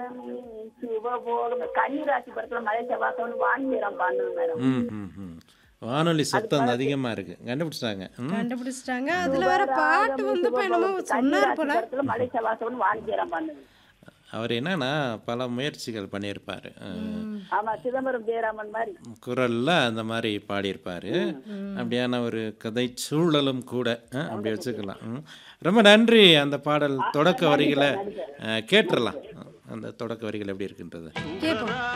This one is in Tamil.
வானமே சிவபோகம் கன்னிராசி படத்துல மலை செவ்வாசம்னு வாங்கிடுறோம் பாடணும் மேடம் ம் ம் ம் வானொலி சத்தம் அதிகமாக இருக்குது கண்டுபிடிச்சிட்டாங்க ம் கண்டுபிடிச்சிட்டாங்க அதுல வேற பாட்டு வந்து இப்ப என்னமோ சொன்னார் கன்னிராசி போல படத்துல மலை செவ்வாசம்னு வாங்கிடுறோம் பாடணும் அவர் என்னன்னா பல முயற்சிகள் பண்ணியிருப்பார் ஆமா சிதம்பரம் ஜெயராமன் மாதிரி குரலில் அந்த மாதிரி பாடியிருப்பார் அப்படியான ஒரு கதை சூழலும் கூட அஹ், அப்படி வச்சுக்கலாம் ம். ரொம்ப நன்றி அந்த பாடல் தொடக்க வரிகளை அஹ், கேட்டுறலாம் அந்த தொடக்க வரிகள் எப்படி இருக்கின்றது கேட்போம்